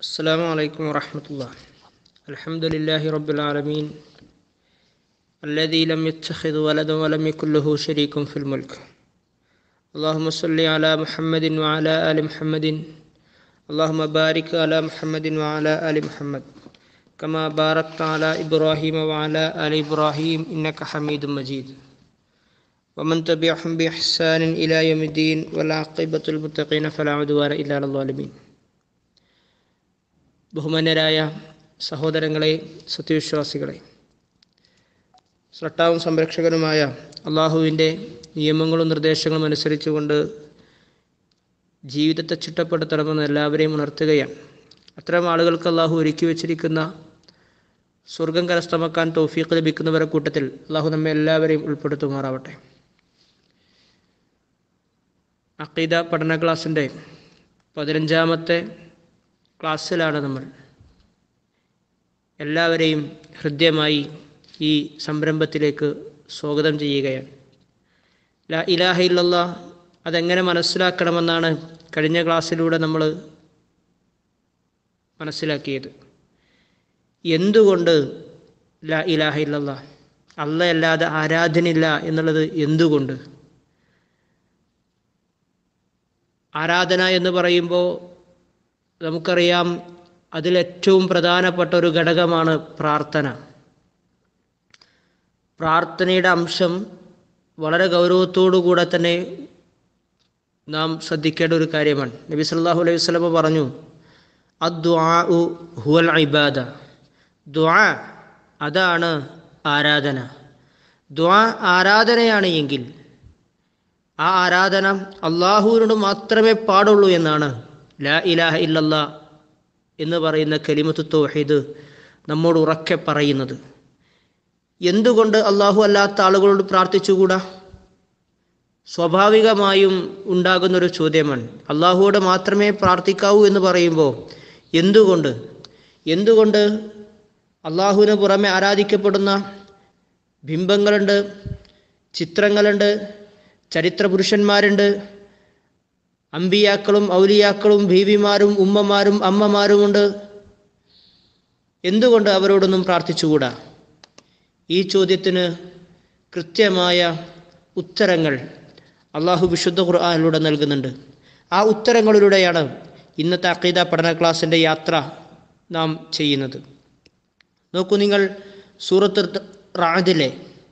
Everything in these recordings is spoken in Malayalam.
السلام عليكم ورحمة الله الحمد لله رب العالمين الذي لم يتخذ ولدا ولم يكن له شريك في الملك اللهم صل على محمد وعلى آل محمد اللهم بارك على محمد وعلى آل محمد كما باركت على إبراهيم وعلى آل إبراهيم إنك حميد مجيد ومن تبعهم بإحسان إلى يوم الدين والعاقبة المتقين فلا عدوان إلا على الظالمين ബഹുമാന്യരായ സഹോദരങ്ങളെ സത്യവിശ്വാസികളെ സ്രട്ടാവും സംരക്ഷകനുമായ അള്ളാഹുവിൻ്റെ നിയമങ്ങളും നിർദ്ദേശങ്ങളും അനുസരിച്ചുകൊണ്ട് ജീവിതത്തെ ചിട്ടപ്പെടുത്തണമെന്ന് എല്ലാവരെയും ഉണർത്തുകയാണ് അത്തരം ആളുകൾക്ക് അള്ളാഹു ഒരുക്കി വച്ചിരിക്കുന്ന സ്വർഗം കരസ്ഥമാക്കാൻ തൗഫീഖ് ലഭിക്കുന്നവരെ കൂട്ടത്തിൽ അള്ളാഹു നമ്മെ എല്ലാവരെയും ഉൾപ്പെടുത്തുമാറാവട്ടെ അക്കീദ പഠന ക്ലാസ്സിൻ്റെ പതിനഞ്ചാമത്തെ ക്ലാസ്സിലാണ് നമ്മൾ എല്ലാവരെയും ഹൃദ്യമായി ഈ സംരംഭത്തിലേക്ക് സ്വാഗതം ചെയ്യുകയാണ് ലാ ഇലാഹ ഇല്ലല്ല അതെങ്ങനെ മനസ്സിലാക്കണമെന്നാണ് കഴിഞ്ഞ ക്ലാസ്സിലൂടെ നമ്മൾ മനസ്സിലാക്കിയത് എന്തുകൊണ്ട് ലാ ഇലാഹ ഇല്ലല്ല അല്ലയല്ലാതെ ആരാധനില്ല എന്നുള്ളത് എന്തുകൊണ്ട് ആരാധന എന്ന് പറയുമ്പോൾ നമുക്കറിയാം അതിലേറ്റവും പ്രധാനപ്പെട്ട ഒരു ഘടകമാണ് പ്രാർത്ഥന പ്രാർത്ഥനയുടെ അംശം വളരെ ഗൗരവത്തോടുകൂടെ തന്നെ നാം ശ്രദ്ധിക്കേണ്ട ഒരു കാര്യമാണ് നബി സല്ലാഹു അലൈഹി വസ്ലമ പറഞ്ഞു അദ്വാ ഹുവൽ ഇബാദ ദ്വാ അതാണ് ആരാധന ദ്വാ ആരാധനയാണ് എങ്കിൽ ആ ആരാധന അള്ളാഹുവിനോട് മാത്രമേ പാടുള്ളൂ എന്നാണ് ലാ ഇലാഹ ഇല്ലല്ല എന്ന് പറയുന്ന കലിമത്ത് തൗഹീദ് നമ്മോട് ഉറക്കെ പറയുന്നത് എന്തുകൊണ്ട് അള്ളാഹു അല്ലാത്ത ആളുകളോട് പ്രാർത്ഥിച്ചുകൂടാ സ്വാഭാവികമായും ഉണ്ടാകുന്നൊരു ചോദ്യമാണ് അള്ളാഹുവോട് മാത്രമേ പ്രാർത്ഥിക്കാവൂ എന്ന് പറയുമ്പോൾ എന്തുകൊണ്ട് എന്തുകൊണ്ട് അള്ളാഹുവിന് പുറമെ ആരാധിക്കപ്പെടുന്ന ബിംബങ്ങളുണ്ട് ചിത്രങ്ങളുണ്ട് ചരിത്ര പുരുഷന്മാരുണ്ട് അമ്പിയാക്കളും ഔലിയാക്കളും ബീവിമാരും ഉമ്മമാരും അമ്മമാരുമുണ്ട് എന്തുകൊണ്ട് അവരോടൊന്നും പ്രാർത്ഥിച്ചുകൂടാ ഈ ചോദ്യത്തിന് കൃത്യമായ ഉത്തരങ്ങൾ അള്ളാഹു വിശുദ്ധ ഖുർആാനിലൂടെ നൽകുന്നുണ്ട് ആ ഉത്തരങ്ങളിലൂടെയാണ് ഇന്നത്തെ അക്കീദ പഠന ക്ലാസ്സിൻ്റെ യാത്ര നാം ചെയ്യുന്നത് നോക്കൂ നിങ്ങൾ സൂറത്ത് റാദിലെ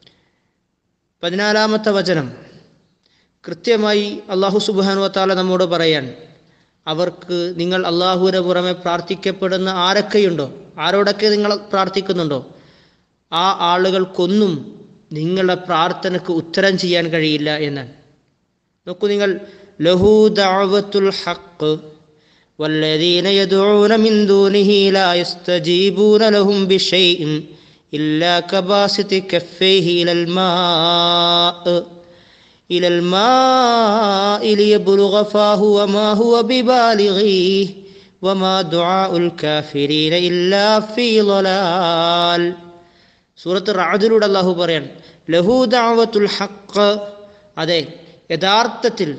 പതിനാലാമത്തെ വചനം കൃത്യമായി അള്ളാഹു സുബാനു വത്താല നമ്മോട് പറയാൻ അവർക്ക് നിങ്ങൾ അള്ളാഹുവിന് പുറമെ പ്രാർത്ഥിക്കപ്പെടുന്ന ആരൊക്കെയുണ്ടോ ആരോടൊക്കെ നിങ്ങൾ പ്രാർത്ഥിക്കുന്നുണ്ടോ ആ ആളുകൾക്കൊന്നും നിങ്ങളുടെ പ്രാർത്ഥനയ്ക്ക് ഉത്തരം ചെയ്യാൻ കഴിയില്ല എന്നാണ് നോക്കൂ നിങ്ങൾ ലഹു ദഅവത്തുൽ ഹഖ് والذين يدعون من دونه لا يستجيبون لهم بشيء إلا كباسط كفيه إلى الماء إلى الماء ليبلغ فاه وما هو ببالغيه وما دعاء الكافرين إلا في ضلال സൂറത്ത് റാദിലൂടെ അള്ളാഹു പറയാൻ ലഹു ദാവത്തുൽ ഹക്ക് അതെ യഥാർത്ഥത്തിൽ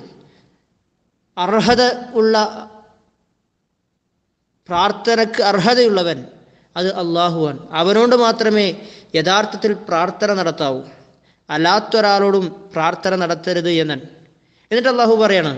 അർഹത ഉള്ള പ്രാർത്ഥനക്ക് അർഹതയുള്ളവൻ അത് അള്ളാഹുവാൻ അവനോട് മാത്രമേ യഥാർത്ഥത്തിൽ പ്രാർത്ഥന നടത്താവൂ അല്ലാത്തൊരാളോടും പ്രാർത്ഥന നടത്തരുത് എന്നാണ് എന്നിട്ട് അള്ളാഹു പറയാണ്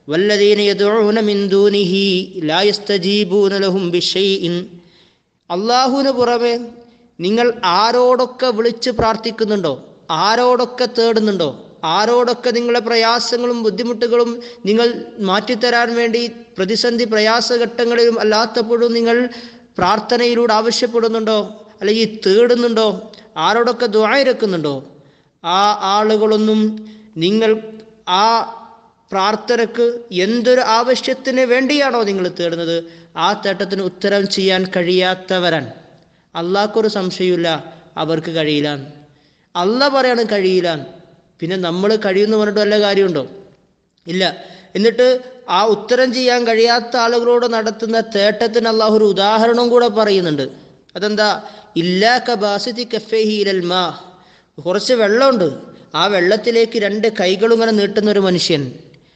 അള്ളാഹുവിന് പുറമെ നിങ്ങൾ ആരോടൊക്കെ വിളിച്ച് പ്രാർത്ഥിക്കുന്നുണ്ടോ ആരോടൊക്കെ തേടുന്നുണ്ടോ ആരോടൊക്കെ നിങ്ങളെ പ്രയാസങ്ങളും ബുദ്ധിമുട്ടുകളും നിങ്ങൾ മാറ്റിത്തരാൻ വേണ്ടി പ്രതിസന്ധി പ്രയാസഘട്ടങ്ങളിലും അല്ലാത്തപ്പോഴും നിങ്ങൾ പ്രാർത്ഥനയിലൂടെ ആവശ്യപ്പെടുന്നുണ്ടോ അല്ലെങ്കിൽ തേടുന്നുണ്ടോ ആരോടൊക്കെ ദ്വായിരക്കുന്നുണ്ടോ ആ ആളുകളൊന്നും നിങ്ങൾ ആ പ്രാർത്ഥനക്ക് എന്തൊരു ആവശ്യത്തിന് വേണ്ടിയാണോ നിങ്ങൾ തേടുന്നത് ആ തേട്ടത്തിന് ഉത്തരം ചെയ്യാൻ കഴിയാത്തവരാൻ അള്ളാഹ്ക്കൊരു സംശയമില്ല അവർക്ക് കഴിയില്ല അല്ല പറയാണ് കഴിയില്ല പിന്നെ നമ്മൾ കഴിയുമെന്ന് പറഞ്ഞിട്ട് വല്ല കാര്യമുണ്ടോ ഇല്ല എന്നിട്ട് ആ ഉത്തരം ചെയ്യാൻ കഴിയാത്ത ആളുകളോട് നടത്തുന്ന തേട്ടത്തിന് അള്ളാഹു ഒരു ഉദാഹരണം കൂടെ പറയുന്നുണ്ട് അതെന്താ ഇല്ലാ കബാസിറ്റി കഫേഹിയിലൽമാ കുറച്ച് വെള്ളമുണ്ട് ആ വെള്ളത്തിലേക്ക് രണ്ട് കൈകളും ഇങ്ങനെ നീട്ടുന്ന ഒരു മനുഷ്യൻ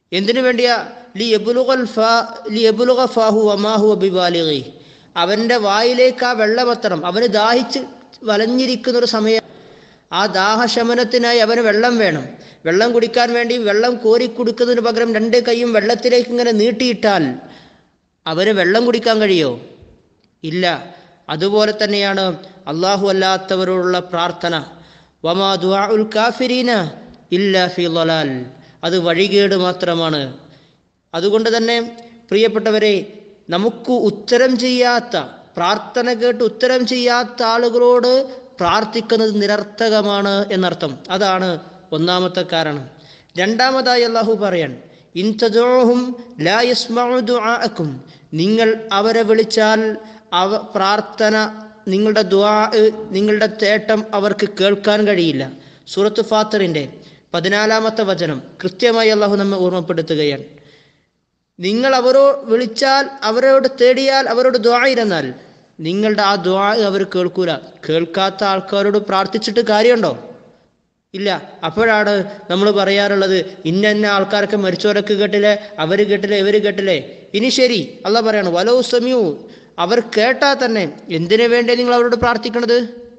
എന്തിനു വേണ്ടിയാ ലി യബുലുഗൽ ഫാ ലി യബുലുഗ ഫാഹു വമാഹു അബിബാലിഗി അവൻ്റെ വായിലേക്ക് ആ വെള്ളമെത്തണം അവന് ദാഹിച്ച് വലഞ്ഞിരിക്കുന്ന ഒരു സമയം ആ ദാഹശമനത്തിനായി അവന് വെള്ളം വേണം വെള്ളം കുടിക്കാൻ വേണ്ടി വെള്ളം കോരി കുടിക്കുന്നതിന് പകരം രണ്ട് കൈയും വെള്ളത്തിലേക്ക് ഇങ്ങനെ നീട്ടിയിട്ടാൽ അവന് വെള്ളം കുടിക്കാൻ കഴിയോ ഇല്ല അതുപോലെ തന്നെയാണ് അള്ളാഹു അല്ലാത്തവരോടുള്ള പ്രാർത്ഥന വമാ ദുആഉൽ കാഫിരീന ഇല്ലാ ഫി ളലാൽ അത് വഴികേട് മാത്രമാണ് അതുകൊണ്ട് തന്നെ പ്രിയപ്പെട്ടവരെ നമുക്ക് ഉത്തരം ചെയ്യാത്ത പ്രാർത്ഥന കേട്ട് ഉത്തരം ചെയ്യാത്ത ആളുകളോട് പ്രാർത്ഥിക്കുന്നത് നിരർത്ഥകമാണ് എന്നർത്ഥം അതാണ് ഒന്നാമത്തെ കാരണം രണ്ടാമതായി അള്ളാഹു പറയാൻ ഇൻതദുഉഹും ലാ യസ്മഉ ദുആഅക്കും നിങ്ങൾ അവരെ വിളിച്ചാൽ അവ പ്രാർത്ഥന നിങ്ങളുടെ ദുആ നിങ്ങളുടെ തേട്ടം അവർക്ക് കേൾക്കാൻ കഴിയില്ല സൂറത്ത് ഫാത്തറിന്റെ പതിനാലാമത്തെ വചനം കൃത്യമായി അള്ളാഹു നമ്മെ ഓർമ്മപ്പെടുത്തുകയാണ് നിങ്ങൾ അവരോ വിളിച്ചാൽ അവരോട് തേടിയാൽ അവരോട് ദ്വാ ഇരുന്നാൽ നിങ്ങളുടെ ആ ദ്വാ അവർ കേൾക്കൂല കേൾക്കാത്ത ആൾക്കാരോട് പ്രാർത്ഥിച്ചിട്ട് കാര്യമുണ്ടോ ഇല്ല അപ്പോഴാണ് നമ്മൾ പറയാറുള്ളത് ഇന്ന ഇന്ന ആൾക്കാരൊക്കെ മരിച്ചവരൊക്കെ കേട്ടില്ലേ അവർ കേട്ടില്ലേ ഇവർ കേട്ടില്ലേ ഇനി ശരി അല്ല പറയാണ് വലോ സമയൂ അവർ കേട്ടാൽ തന്നെ എന്തിനു വേണ്ടി നിങ്ങൾ അവരോട് പ്രാർത്ഥിക്കണത്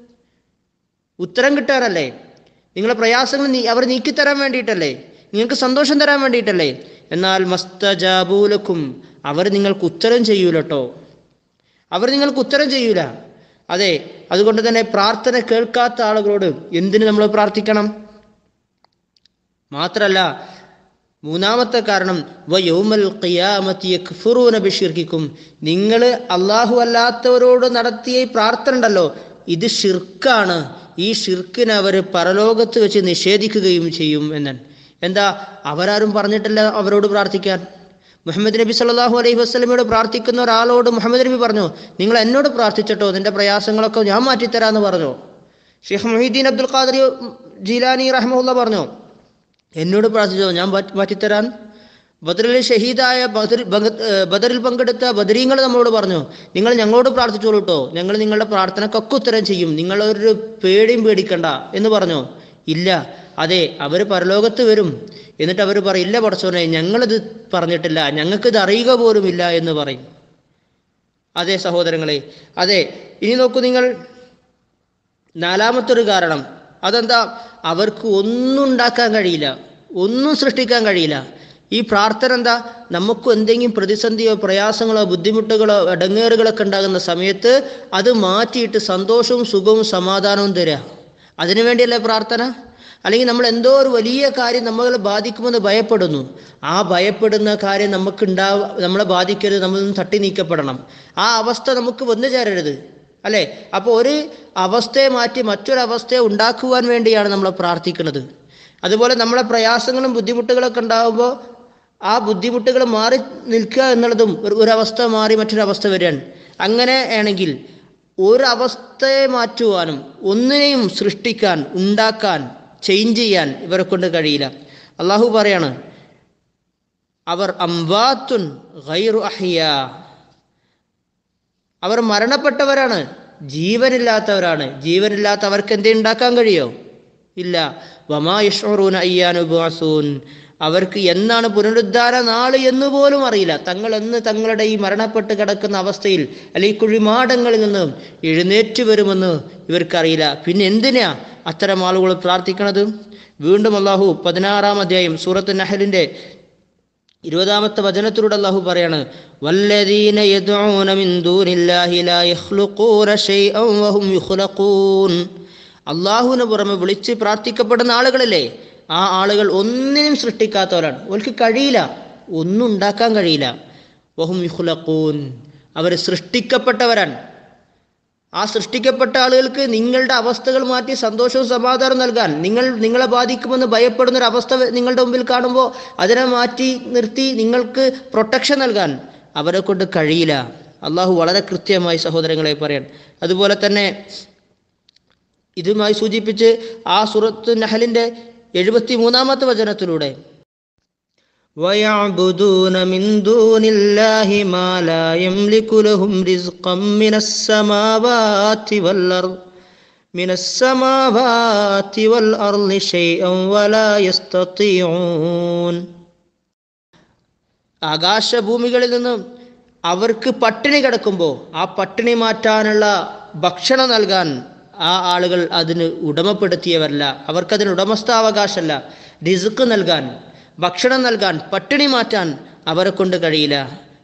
ഉത്തരം കിട്ടാനല്ലേ നിങ്ങളെ പ്രയാസങ്ങൾ നീ അവർ നീക്കിത്തരാൻ വേണ്ടിയിട്ടല്ലേ നിങ്ങൾക്ക് സന്തോഷം തരാൻ വേണ്ടിയിട്ടല്ലേ എന്നാൽ മസ്തജാബൂലക്കും അവർ നിങ്ങൾക്ക് ഉത്തരം ചെയ്യൂലട്ടോ അവർ നിങ്ങൾക്ക് ഉത്തരം ചെയ്യൂല അതെ അതുകൊണ്ട് തന്നെ പ്രാർത്ഥന കേൾക്കാത്ത ആളുകളോട് എന്തിന് നമ്മൾ പ്രാർത്ഥിക്കണം മാത്രല്ല മൂന്നാമത്തെ കാരണം വയോമൽ ഖിയാമത്തി യക്ഫുറൂന ബിഷിർക്കിക്കും നിങ്ങൾ അള്ളാഹു അല്ലാത്തവരോട് നടത്തിയ ഈ പ്രാർത്ഥന ഉണ്ടല്ലോ ഇത് ഷിർക്കാണ് ഈ ഷിർക്കിനെ അവർ പരലോകത്ത് വെച്ച് നിഷേധിക്കുകയും ചെയ്യും എന്നാണ് എന്താ അവരാരും പറഞ്ഞിട്ടില്ല അവരോട് പ്രാർത്ഥിക്കാൻ മുഹമ്മദ് നബി സല്ലല്ലാഹു അലൈഹി വസ്ലമയോട് പ്രാർത്ഥിക്കുന്ന ഒരാളോട് മുഹമ്മദ് നബി പറഞ്ഞു നിങ്ങൾ എന്നോട് പ്രാർത്ഥിച്ചിട്ടോ നിന്റെ പ്രയാസങ്ങളൊക്കെ ഞാൻ മാറ്റിത്തരാന്ന് പറഞ്ഞു ഷെയ്ഖ് മൊഹീദ്ദീൻ അബ്ദുൽ ഖാദർ ജീലാനി റഹ്മുല്ല പറഞ്ഞു എന്നോട് പ്രാർത്ഥിച്ചോ ഞാൻ മാറ്റി- മാറ്റിത്തരാൻ ബദറിൽ ഷഹീദായ ബദർ ബഗ- ഏർ ബദറിൽ പങ്കെടുത്ത ബദരീങ്ങൾ നമ്മളോട് പറഞ്ഞു നിങ്ങൾ ഞങ്ങളോട് പ്രാർത്ഥിച്ചോളൂ കേട്ടോ ഞങ്ങൾ നിങ്ങളുടെ പ്രാർത്ഥനക്കൊക്കെ ഉത്തരം ചെയ്യും നിങ്ങൾ ഒരു പേടിയും പേടിക്കണ്ട എന്ന് പറഞ്ഞു ഇല്ല അതെ അവർ പരലോകത്ത് വരും എന്നിട്ട് അവർ പറയും ഇല്ല പടച്ചോനെ ഞങ്ങളിത് പറഞ്ഞിട്ടില്ല ഞങ്ങൾക്കിത് അറിയുക പോലുമില്ല എന്ന് പറയും അതെ സഹോദരങ്ങളെ അതെ ഇനി നോക്കൂ നിങ്ങൾ നാലാമത്തെ ഒരു കാരണം അതെന്താ അവർക്ക് ഒന്നും ഉണ്ടാക്കാൻ കഴിയില്ല ഒന്നും സൃഷ്ടിക്കാൻ കഴിയില്ല ഈ പ്രാർത്ഥന എന്താ നമുക്ക് എന്തെങ്കിലും പ്രതിസന്ധിയോ പ്രയാസങ്ങളോ ബുദ്ധിമുട്ടുകളോ ഇടങ്ങേറുകളൊക്കെ ഉണ്ടാകുന്ന സമയത്ത് അത് മാറ്റിയിട്ട് സന്തോഷവും സുഖവും സമാധാനവും തരിക അതിനു വേണ്ടിയല്ലേ പ്രാർത്ഥന അല്ലെങ്കിൽ നമ്മൾ എന്തോ ഒരു വലിയ കാര്യം നമ്മളെ ബാധിക്കുമെന്ന് ഭയപ്പെടുന്നു ആ ഭയപ്പെടുന്ന കാര്യം നമുക്ക് ഉണ്ടാവ നമ്മളെ ബാധിക്കരുത് നമ്മളിൽ നിന്ന് തട്ടി നീക്കപ്പെടണം ആ അവസ്ഥ നമുക്ക് വന്നു ചേരരുത് അല്ലേ അപ്പോൾ ഒരു അവസ്ഥയെ മാറ്റി മറ്റൊരവസ്ഥയെ ഉണ്ടാക്കുവാൻ വേണ്ടിയാണ് നമ്മൾ പ്രാർത്ഥിക്കുന്നത് അതുപോലെ നമ്മളെ പ്രയാസങ്ങളും ബുദ്ധിമുട്ടുകളൊക്കെ ഉണ്ടാകുമ്പോൾ ആ ബുദ്ധിമുട്ടുകൾ മാറി നിൽക്കുക എന്നുള്ളതും ഒരു ഒരവസ്ഥ മാറി മറ്റൊരവസ്ഥ വരികയാണ് അങ്ങനെ ആണെങ്കിൽ ഒരവസ്ഥയെ മാറ്റുവാനും ഒന്നിനെയും സൃഷ്ടിക്കാൻ ഉണ്ടാക്കാൻ ചേഞ്ച് ചെയ്യാൻ ഇവരെ കൊണ്ട് കഴിയില്ല അള്ളാഹു പറയാണ് അവർ അംബാത്തുൻ ഗൈറു അഹിയ അവർ മരണപ്പെട്ടവരാണ് ജീവനില്ലാത്തവരാണ് ജീവനില്ലാത്തവർക്ക് എന്തേ ഉണ്ടാക്കാൻ കഴിയോ ഇല്ല വമായുഷൂൻ അയ്യാനുബാസൂൻ അവർക്ക് എന്നാണ് പുനരുദ്ധാര നാള് എന്ന് പോലും അറിയില്ല തങ്ങൾ എന്ന് തങ്ങളുടെ ഈ മരണപ്പെട്ട് കിടക്കുന്ന അവസ്ഥയിൽ അല്ലെങ്കിൽ കുഴിമാടങ്ങളിൽ നിന്ന് എഴുന്നേറ്റ് വരുമെന്ന് ഇവർക്കറിയില്ല പിന്നെ എന്തിനാ അത്തരം ആളുകൾ പ്രാർത്ഥിക്കണത് വീണ്ടും അള്ളാഹു പതിനാറാം അധ്യായം സൂറത്ത് നഹലിന്റെ ഇരുപതാമത്തെ വചനത്തിലൂടെ അള്ളാഹു പറയാണ് വല്ലദീന യദ്ഊന മിൻ ദൂനില്ലാഹി ലാ യഖ്ലുഖൂന ശൈഅൻ വഹും യുഖ്ലഖൂൻ അള്ളാഹുവിന് പുറമെ വിളിച്ച് പ്രാർത്ഥിക്കപ്പെടുന്ന ആളുകളില്ലേ ആ ആളുകൾ ഒന്നിനും സൃഷ്ടിക്കാത്തവരാണ് അവർക്ക് കഴിയില്ല ഒന്നും ഉണ്ടാക്കാൻ കഴിയില്ല വഹും യുഖ്ലഖൂൻ അവർ സൃഷ്ടിക്കപ്പെട്ടവരാണ് ആ സൃഷ്ടിക്കപ്പെട്ട ആളുകൾക്ക് നിങ്ങളുടെ അവസ്ഥകൾ മാറ്റി സന്തോഷവും സമാധാനം നൽകാൻ നിങ്ങൾ നിങ്ങളെ ബാധിക്കുമെന്ന് ഭയപ്പെടുന്ന ഒരു അവസ്ഥ നിങ്ങളുടെ മുമ്പിൽ കാണുമ്പോൾ അതിനെ മാറ്റി നിർത്തി നിങ്ങൾക്ക് പ്രൊട്ടക്ഷൻ നൽകാൻ അവരെ കൊണ്ട് കഴിയില്ല അള്ളാഹു വളരെ കൃത്യമായി സഹോദരങ്ങളെ പറയാൻ അതുപോലെ തന്നെ ഇതുമായി സൂചിപ്പിച്ച് ആ സുറത്ത് നഹലിന്റെ എഴുപത്തി മൂന്നാമത്തെ വചനത്തിലൂടെ ويعبدون من دون الله ما لا يملك لهم رزقا من السماوات والأرض من السماوات والأرض شيئا ولا يستطيعون ആകാശഭൂമികളിൽ നിന്ന് അവർക്ക് പട്ടിണി കിടക്കുമ്പോൾ ആ പട്ടിണി മാറ്റാനുള്ള ഭക്ഷണം നൽകാൻ ആ ആളുകൾ അതിന് ഉടമപ്പെടുത്തിയവരല്ല അവർക്കതിന് ഉടമസ്ഥാവകാശമല്ല റിസുക്ക് നൽകാൻ ഭക്ഷണം നൽകാൻ പട്ടിണി മാറ്റാൻ അവരെ കൊണ്ട് കഴിയില്ല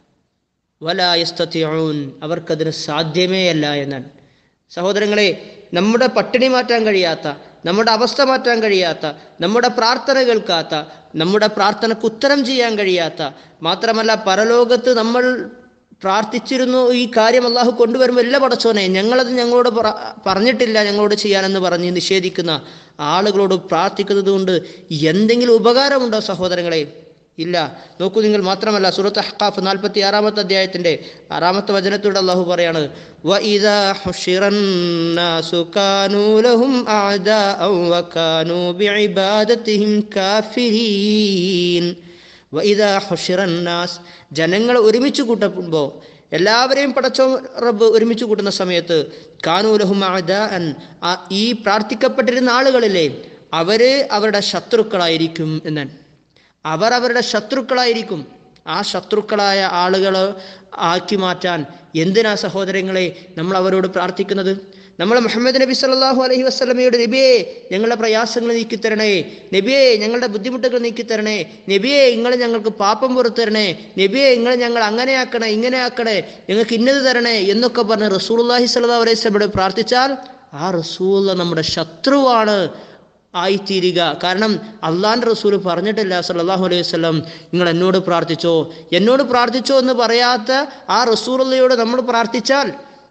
വലായസ്തൂൻ അവർക്കതിന് സാധ്യമേ അല്ല എന്നാണ് സഹോദരങ്ങളെ നമ്മുടെ പട്ടിണി മാറ്റാൻ കഴിയാത്ത നമ്മുടെ അവസ്ഥ മാറ്റാൻ കഴിയാത്ത നമ്മുടെ പ്രാർത്ഥന കേൾക്കാത്ത നമ്മുടെ പ്രാർത്ഥനയ്ക്ക് ഉത്തരം ചെയ്യാൻ കഴിയാത്ത മാത്രമല്ല പരലോകത്ത് നമ്മൾ പ്രാർത്ഥിച്ചിരുന്നു ഈ കാര്യം അള്ളാഹു കൊണ്ടുവരുമ്പോൾ എല്ലാ പടച്ചോനെ ഞങ്ങളത് ഞങ്ങളോട് പറ പറഞ്ഞിട്ടില്ല ഞങ്ങളോട് ചെയ്യാനെന്ന് പറഞ്ഞ് നിഷേധിക്കുന്ന ആളുകളോട് പ്രാർത്ഥിക്കുന്നത് കൊണ്ട് എന്തെങ്കിലും ഉപകാരമുണ്ടോ സഹോദരങ്ങളെ ഇല്ല നോക്കൂ നിങ്ങൾ മാത്രമല്ല സൂറത്ത് അഹ്കാഫ് നാൽപ്പത്തി ആറാമത്തെ അധ്യായത്തിന്റെ ആറാമത്തെ വചനത്തോടെ അള്ളാഹു പറയാണ് وَإِذَا حُشِرَ النَّاسُ كَانُوا لَهُمْ أَعْدَاءً وَكَانُوا بِعِبَادَتِهِمْ كَافِرِينَ وَإِذَا حُشِرَ النَّاسُ ജനങ്ങൾ ഒരുമിച്ച് കൂട്ടപ്പെടുമ്പോൾ എല്ലാവരെയും പടച്ചോ റബ്ബ് ഒരുമിച്ച് കൂട്ടുന്ന സമയത്ത് കാനൂലഹും അഅദാഅൻ ആ ഈ പ്രാർത്ഥിക്കപ്പെട്ടിരുന്ന ആളുകളിലെ അവര് അവരുടെ ശത്രുക്കളായിരിക്കും എന്നാണ് അവർ അവരുടെ ശത്രുക്കളായിരിക്കും ആ ശത്രുക്കളായ ആളുകൾ ആക്കി മാറ്റാൻ എന്തിനാ സഹോദരങ്ങളെ നമ്മൾ അവരോട് പ്രാർത്ഥിക്കുന്നത് നമ്മൾ മുഹമ്മദ് നബി സല്ലല്ലാഹു അലൈഹി വസല്ലമയുടെ നബിയെ ഞങ്ങളുടെ പ്രയാസങ്ങൾ നീക്കിത്തരണേ നബിയെ ഞങ്ങളുടെ ബുദ്ധിമുട്ടുകൾ നീക്കിത്തരണേ നബിയെ നിങ്ങൾ ഞങ്ങൾക്ക് പാപം പുറത്തു തരണേ നബിയെ നിങ്ങൾ ഞങ്ങൾ അങ്ങനെ ആക്കണേ ഇങ്ങനെ ആക്കണേ ഞങ്ങൾക്ക് ഇന്നത് തരണേ എന്നൊക്കെ പറഞ്ഞ് റസൂലുള്ളാഹി സ്വല്ലല്ലാഹു അലൈഹി വസല്ലമയോട് പ്രാർത്ഥിച്ചാൽ ആ റസൂൽ നമ്മുടെ ശത്രുവാണ് ആയിത്തീരുക കാരണം അള്ളാന്റെ റസൂൽ പറഞ്ഞിട്ടില്ല സല്ലല്ലാഹു അലൈഹി വസല്ലം നിങ്ങൾ എന്നോട് പ്രാർത്ഥിച്ചോ എന്നോട് പ്രാർത്ഥിച്ചോ എന്ന് പറയാത്ത ആ റസൂലയോട് നമ്മൾ പ്രാർത്ഥിച്ചാൽ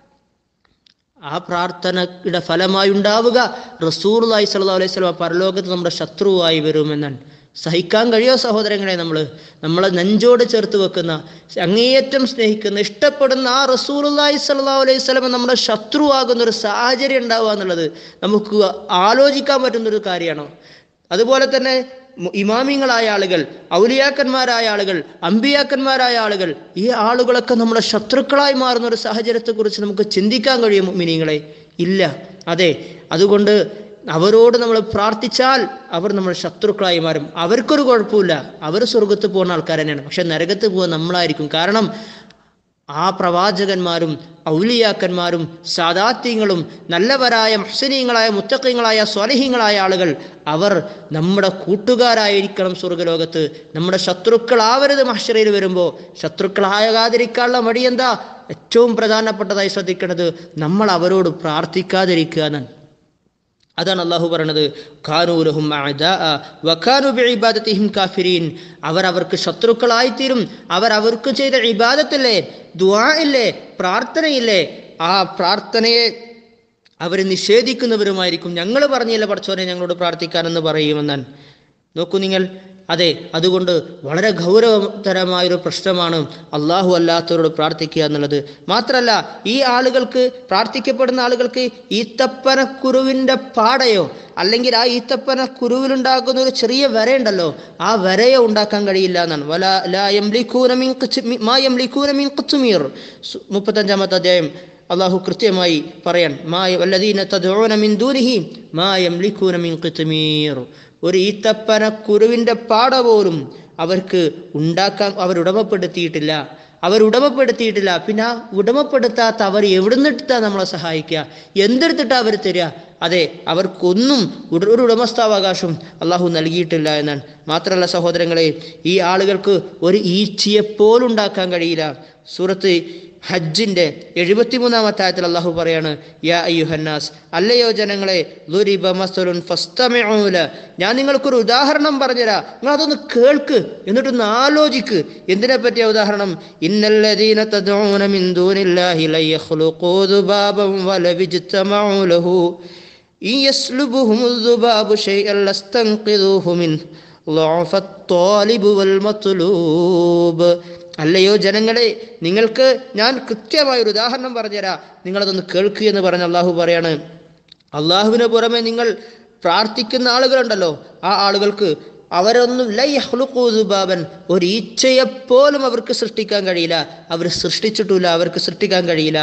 ആ പ്രാർത്ഥനയുടെ ഫലമായി ഉണ്ടാവുക റസൂർലായി സല്ലല്ലാഹു അലൈഹി വസല്ലം പരലോകത്ത് നമ്മുടെ ശത്രുവായി വരുമെന്നാണ് സഹിക്കാൻ കഴിയോ സഹോദരങ്ങളെ നമ്മൾ നമ്മളെ നെഞ്ചോട് ചേർത്ത് വെക്കുന്ന അങ്ങേയറ്റം സ്നേഹിക്കുന്ന ഇഷ്ടപ്പെടുന്ന ആ റസൂലുള്ളാഹി സ്വല്ലല്ലാഹു അലൈഹി വസല്ലം നമ്മുടെ ശത്രുവാകുന്ന ഒരു സാഹചര്യം ഉണ്ടാവുക എന്നുള്ളത് നമുക്ക് ആലോചിക്കാൻ പറ്റുന്ന ഒരു കാര്യമാണോ അതുപോലെ തന്നെ മു- ഇമാമിങ്ങളായ ആളുകൾ ഔലിയാക്കന്മാരായ ആളുകൾ അമ്പിയാക്കന്മാരായ ആളുകൾ ഈ ആളുകളൊക്കെ നമ്മുടെ ശത്രുക്കളായി മാറുന്ന ഒരു സാഹചര്യത്തെക്കുറിച്ച് നമുക്ക് ചിന്തിക്കാൻ കഴിയും മിനിങ്ങളെ ഇല്ല അതെ അതുകൊണ്ട് അവരോട് നമ്മൾ പ്രാർത്ഥിച്ചാൽ അവർ നമ്മുടെ ശത്രുക്കളായി മാറും അവർക്കൊരു കുഴപ്പമില്ല അവർ സ്വർഗത്ത് പോകുന്ന ആൾക്കാർ തന്നെയാണ് പക്ഷെ നരകത്ത് പോകുക നമ്മളായിരിക്കും കാരണം ആ പ്രവാചകന്മാരും ഔലിയാക്കന്മാരും സാദാത്യങ്ങളും നല്ലവരായ മുഹ്സനീങ്ങളായ മുത്തക്കങ്ങളായ സ്വലഹിങ്ങളായ ആളുകൾ അവർ നമ്മുടെ കൂട്ടുകാരായിരിക്കണം സ്വർഗലോകത്ത് നമ്മുടെ ശത്രുക്കളാവരുത് മഹ്ഷറയിൽ വരുമ്പോൾ ശത്രുക്കളാകാതിരിക്കാനുള്ള മടി എന്താ ഏറ്റവും പ്രധാനപ്പെട്ടതായി ശ്രദ്ധിക്കേണ്ടത് നമ്മൾ അവരോട് പ്രാർത്ഥിക്കാതിരിക്കുക എന്നാണ് അതാണ് അള്ളാഹു പറയണത് ഖാനൂലഹും അഅദാഅ വഖാനു ബിഇബാദത്തിഹിം കാഫിരീൻ അവർ അവർക്ക് ശത്രുക്കളായിത്തീരും അവർ അവർക്ക് ചെയ്ത ഇബാദത്തല്ലേ ദുആ ഇല്ലേ പ്രാർത്ഥനയില്ലേ ആ പ്രാർത്ഥനയെ അവർ നിഷേധിക്കുന്നവരുമായിരിക്കും ഞങ്ങൾ പറഞ്ഞില്ല പഠിച്ചോനെ ഞങ്ങളോട് പ്രാർത്ഥിക്കാനെന്ന് പറയുമെന്നാണ് നോക്കൂ നിങ്ങൾ അതെ അതുകൊണ്ട് വളരെ ഗൗരവതരമായൊരു പ്രശ്നമാണ് അള്ളാഹു അല്ലാത്തവരോട് പ്രാർത്ഥിക്കുക എന്നുള്ളത് മാത്രമല്ല ഈ ആളുകൾക്ക് പ്രാർത്ഥിക്കപ്പെടുന്ന ആളുകൾക്ക് ഈത്തപ്പന കുരുവിൻ്റെ പാടയോ അല്ലെങ്കിൽ ആ ഈത്തപ്പന കുരുവിലുണ്ടാകുന്ന ഒരു ചെറിയ വരയുണ്ടല്ലോ ആ വരയെ ഉണ്ടാക്കാൻ കഴിയില്ല എന്നാണ് വല ലാ യംലികൂന മിൻ ഖിച്ച്- മാ യംലികൂന മിൻ ഖിത്മീർ. സു- മുപ്പത്തഞ്ചാമത്തെ അധ്യായം അള്ളാഹു കൃത്യമായി പറയാൻ മാ വല്ലദീന തദ്ഊന മിൻ ദൂനിഹി മാ യംലികൂന മിൻ ഖിത്മീർ ഒരു ഈത്തപ്പന കുരുവിൻ്റെ പാട പോലും അവർക്ക് ഉണ്ടാക്കാൻ അവർ ഉടമപ്പെടുത്തിയിട്ടില്ല അവർ ഉടമപ്പെടുത്തിയിട്ടില്ല പിന്നെ ആ ഉടമപ്പെടുത്താത്ത അവർ എവിടുന്നിട്ടാ നമ്മളെ സഹായിക്കുക എന്തെടുത്തിട്ടാ അവർ തരിക അതെ അവർക്കൊന്നും ഉട- ഒരു ഉടമസ്ഥാവകാശം അള്ളാഹു നൽകിയിട്ടില്ല എന്നാണ് മാത്രമല്ല സഹോദരങ്ങളെ ഈ ആളുകൾക്ക് ഒരു ഈച്ചയെപ്പോലും ഉണ്ടാക്കാൻ കഴിയില്ല സൂറത്ത് ഹജ്ജിന്റെ എഴുപത്തിമൂന്നാമത്തെ ആയത്തിൽ അള്ളാഹു പറയാണ് യാ അയ്യുഹന്നാസ് അല്ലയോ ജനങ്ങളെ ളുരിബ മസ്തലുൻ ഫസ്തമിഊ ല. ഞാൻ നിങ്ങൾക്കൊരു ഉദാഹരണം പറഞ്ഞുതരാം നിങ്ങൾ അതൊന്ന് കേൾക്ക് എന്നിട്ടൊന്ന് ആലോചിക്ക് എന്തിനെ പറ്റിയ ഉദാഹരണം ഇന്നല്ലദീന തദ്ഊന മിൻ ദൂനില്ലാഹി ലയഖ്ലുഖൂ ദുബാബൻ വലവിജ്തമഊ ലഹു ഇൻ യസ്ലുബുഹുമു ദുബാബു ഷൈഅൻ ലസ്തൻഖിദൂഹു മിൻ ضعف الطالب والمطلوب അല്ലയോ ജനങ്ങളെ നിങ്ങൾക്ക് ഞാൻ കൃത്യമായ ഒരു ഉദാഹരണം പറഞ്ഞുതരാം നിങ്ങളതൊന്ന് കേൾക്കുക എന്ന് പറഞ്ഞ് അള്ളാഹു പറയാണ് അള്ളാഹുവിന് പുറമെ നിങ്ങൾ പ്രാർത്ഥിക്കുന്ന ആളുകളുണ്ടല്ലോ ആ ആളുകൾക്ക് അവരൊന്നും ലൈ യഖ്ലുഖൂ ദുബാബൻ ഒരു ഈച്ചയെപ്പോലും അവർക്ക് സൃഷ്ടിക്കാൻ കഴിയില്ല അവർ സൃഷ്ടിച്ചിട്ടില്ല അവർക്ക് സൃഷ്ടിക്കാൻ കഴിയില്ല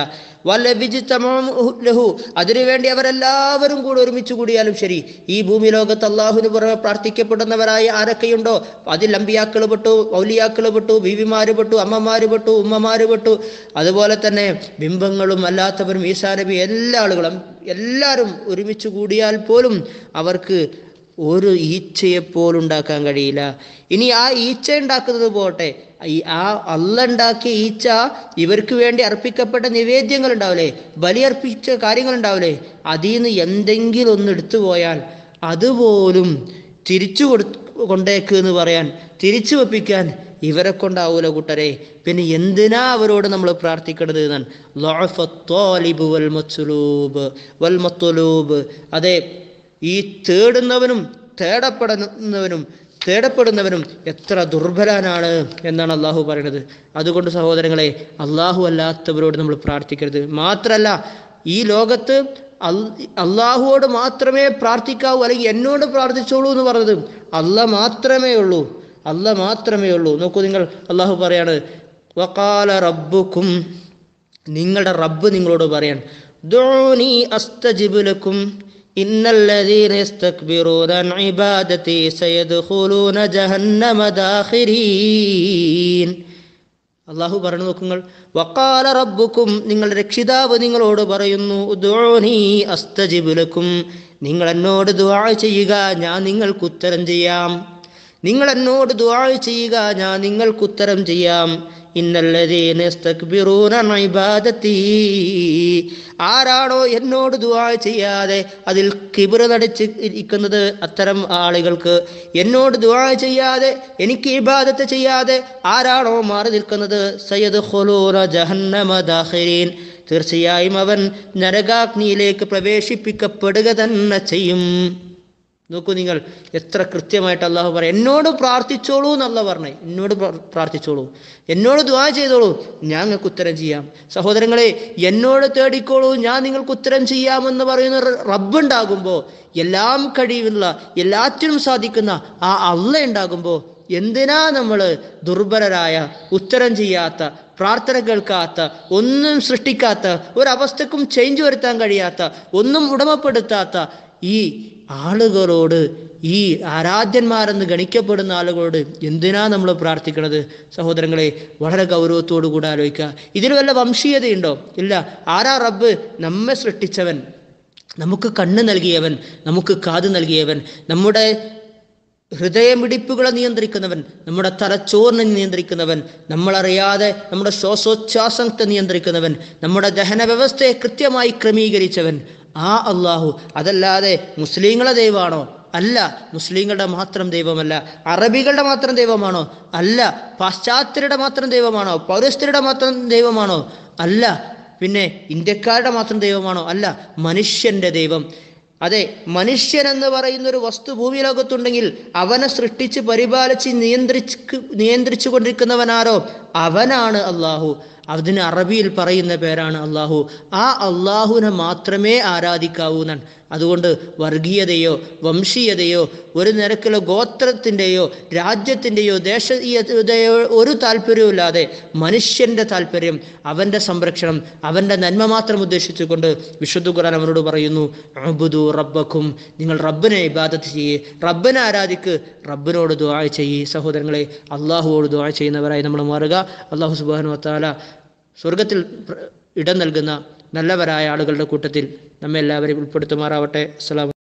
ലഹു അതിനുവേണ്ടി അവരെല്ലാവരും കൂടെ ഒരുമിച്ച് കൂടിയാലും ശരി ഈ ഭൂമി ലോകത്ത് അള്ളാഹുവിന് പുറമെ പ്രാർത്ഥിക്കപ്പെടുന്നവരായ ആരൊക്കെയുണ്ടോ അതിൽ അമ്പിയാക്കൾ പെട്ടു ഔലിയാക്കൾ പെട്ടു ബീവിമാര് പെട്ടു അമ്മമാര് പെട്ടു ഉമ്മമാര് പെട്ടു അതുപോലെ തന്നെ ബിംബങ്ങളും അല്ലാത്തവരും ഈസാ നബി എല്ലാ ആളുകളും എല്ലാവരും ഒരുമിച്ച് കൂടിയാൽ പോലും അവർക്ക് ഒരു ഈച്ചയെപ്പോലും ഉണ്ടാക്കാൻ കഴിയില്ല ഇനി ആ ഈച്ച ഉണ്ടാക്കുന്നത് പോട്ടെ ഈ ആ അല്ല ഉണ്ടാക്കിയ ഈച്ച ഇവർക്ക് വേണ്ടി അർപ്പിക്കപ്പെട്ട നിവേദ്യങ്ങൾ ഉണ്ടാവില്ലേ ബലിയർപ്പിച്ച കാര്യങ്ങൾ ഉണ്ടാവില്ലേ അതിൽ നിന്ന് എന്തെങ്കിലും ഒന്ന് എടുത്തു പോയാൽ അതുപോലും തിരിച്ചു കൊടു കൊണ്ടേക്ക് എന്ന് പറയാൻ തിരിച്ചു വെപ്പിക്കാൻ ഇവരെ കൊണ്ടാവൂല കൂട്ടരെ പിന്നെ എന്തിനാ അവരോട് നമ്മൾ പ്രാർത്ഥിക്കണത് എന്നാണ് ലോഫത്തോലിബ് വൽ മത്സുലൂബ് വൽ മത്തുലൂബ് അതെ ഈ തേടുന്നവനും തേടപ്പെടുന്നവനും തേടപ്പെടുന്നവനും എത്ര ദുർബലനാണ് എന്നാണ് അള്ളാഹു പറയുന്നത് അതുകൊണ്ട് സഹോദരങ്ങളെ അള്ളാഹു അല്ലാത്തവരോട് നമ്മൾ പ്രാർത്ഥിക്കരുത് മാത്രല്ല ഈ ലോകത്ത് അള്ളാഹുവോട് മാത്രമേ പ്രാർത്ഥിക്കാവൂ അല്ലെങ്കിൽ എന്നോട് പ്രാർത്ഥിച്ചോളൂ എന്ന് പറഞ്ഞത് അല്ല മാത്രമേ ഉള്ളൂ അല്ല മാത്രമേ ഉള്ളൂ നോക്കൂ നിങ്ങൾ അള്ളാഹു പറയാണ് വക്കാല റബ്ബുക്കും നിങ്ങളുടെ റബ്ബ് നിങ്ങളോട് പറയാൻ ദോനി അസ്തജിബുലക്കും ഇന്നല്ലദീന യസ്തക്ബിറൂന അൻ ഇബാദതി സയദ്ഖുലൂന ജഹന്നമ ദാഖിരീൻ അള്ളാഹു പറഞ്ഞു നോക്കുങ്ങൾ വക്കാല റബ്ബുക്കും നിങ്ങളുടെ രക്ഷിതാവ് നിങ്ങളോട് പറയുന്നു ദോനി അസ്തജിബുലക്കും നിങ്ങൾ എന്നോട് ദുആ ചെയ്യുക ഞാൻ നിങ്ങൾക്ക് ഉത്തരം ചെയ്യാം നിങ്ങൾ എന്നോട് ദുആ ചെയ്യുക ഞാൻ നിങ്ങൾക്ക് ഉത്തരം ചെയ്യാം ആരാണോ എന്നോട് ദുആ ചെയ്യാതെ അതിൽ കിബിർ നടിച്ച് ഇരിക്കുന്നത് അത്തരം ആളുകൾക്ക് എന്നോട് ദുആ ചെയ്യാതെ എനിക്ക് ഇബാദത്ത് ചെയ്യാതെ ആരാണോ മാറി നിൽക്കുന്നത് സയ്യദ് ജഹന്നമ ദാഖിരീൻ തീർച്ചയായും അവൻ നരകാഗ്നിയിലേക്ക് പ്രവേശിപ്പിക്കപ്പെടുക തന്നെ ചെയ്യും നോക്കൂ നിങ്ങൾ എത്ര കൃത്യമായിട്ട് അള്ളാഹു പറയും എന്നോട് പ്രാർത്ഥിച്ചോളൂ എന്നല്ല പറഞ്ഞേ എന്നോട് പ്രാർത്ഥിച്ചോളൂ എന്നോട് ദ്വാ ചെയ്തോളൂ ഞാൻ നിങ്ങൾക്ക് ഉത്തരം ചെയ്യാം സഹോദരങ്ങളെ എന്നോട് തേടിക്കോളൂ ഞാൻ നിങ്ങൾക്ക് ഉത്തരം ചെയ്യാമെന്ന് പറയുന്ന റബ്ബുണ്ടാകുമ്പോൾ എല്ലാം കഴിവുള്ള എല്ലാറ്റിനും സാധിക്കുന്ന ആ അള്ള ഉണ്ടാകുമ്പോൾ എന്തിനാ നമ്മൾ ദുർബലരായ ഉത്തരം ചെയ്യാത്ത പ്രാർത്ഥന കേൾക്കാത്ത ഒന്നും സൃഷ്ടിക്കാത്ത ഒരവസ്ഥക്കും ചേഞ്ച് വരുത്താൻ കഴിയാത്ത ഒന്നും ഉടമപ്പെടുത്താത്ത ഈ ആളുകളോട് ഈ ആരാധ്യന്മാരെന്ന് ഗണിക്കപ്പെടുന്ന ആളുകളോട് എന്തിനാ നമ്മൾ പ്രാർത്ഥിക്കണത് സഹോദരങ്ങളെ വളരെ ഗൗരവത്തോടു കൂടെ ആലോചിക്കുക ഇതിൽ വല്ല വംശീയതയുണ്ടോ ഇല്ല ആരാ റബ്ബ് നമ്മെ സൃഷ്ടിച്ചവൻ നമുക്ക് കണ്ണ് നൽകിയവൻ നമുക്ക് കാത് നൽകിയവൻ നമ്മുടെ ഹൃദയമിടിപ്പുകളെ നിയന്ത്രിക്കുന്നവൻ നമ്മുടെ തലച്ചോറിനെ നിയന്ത്രിക്കുന്നവൻ നമ്മളറിയാതെ നമ്മുടെ ശ്വാസോച്ഛ്വാസത്തെ നിയന്ത്രിക്കുന്നവൻ നമ്മുടെ ദഹന വ്യവസ്ഥയെ കൃത്യമായി ക്രമീകരിച്ചവൻ ആ അള്ളാഹു അതല്ലാതെ മുസ്ലിങ്ങളെ ദൈവമാണോ അല്ല മുസ്ലിങ്ങളുടെ മാത്രം ദൈവമല്ല അറബികളുടെ മാത്രം ദൈവമാണോ അല്ല പാശ്ചാത്യരുടെ മാത്രം ദൈവമാണോ പൗരസ്ത്യരുടെ മാത്രം ദൈവമാണോ അല്ല പിന്നെ ഇന്ത്യക്കാരുടെ മാത്രം ദൈവമാണോ അല്ല മനുഷ്യന്റെ ദൈവം അതെ മനുഷ്യൻ എന്ന് പറയുന്ന ഒരു വസ്തു ഭൂമി ലോകത്തുണ്ടെങ്കിൽ അവനെ സൃഷ്ടിച്ച് പരിപാലിച്ച് നിയന്ത്രിച്ച് നിയന്ത്രിച്ചു കൊണ്ടിരിക്കുന്നവനാരോ അവനാണ് അള്ളാഹു അതിന് അറബിയിൽ പറയുന്ന പേരാണ് അള്ളാഹു ആ അള്ളാഹുവിനെ മാത്രമേ ആരാധിക്കാവൂ എന്നാണ് അതുകൊണ്ട് വർഗീയതയോ വംശീയതയോ ഒരു നിരക്കിലോ ഗോത്രത്തിൻ്റെയോ രാജ്യത്തിൻ്റെയോ ദേശീയതയോ ഒരു താല്പര്യവുമില്ലാതെ മനുഷ്യൻ്റെ താല്പര്യം അവൻ്റെ സംരക്ഷണം അവൻ്റെ നന്മ മാത്രം ഉദ്ദേശിച്ചുകൊണ്ട് വിശുദ്ധ ഖുർആൻ അവരോട് പറയുന്നു അബുദു റബ്ബക്കും നിങ്ങൾ റബ്ബിനെ ഇബാദത്ത് ചെയ്യേ റബ്ബിനെ ആരാധിക്ക് റബ്ബിനോട് ദുആ ചെയ്യേ സഹോദരങ്ങളെ അള്ളാഹുവോട് ദുആ ചെയ്യുന്നവരായി നമ്മൾ മാറുക അള്ളാഹു സുബാനു വത്താല സ്വർഗത്തിൽ ഇടം നൽകുന്ന നല്ലവരായ ആളുകളുടെ കൂട്ടത്തിൽ നമ്മെ എല്ലാവരെയും ഉൾപ്പെടുത്തുമാറാവട്ടെ അസ്സലാം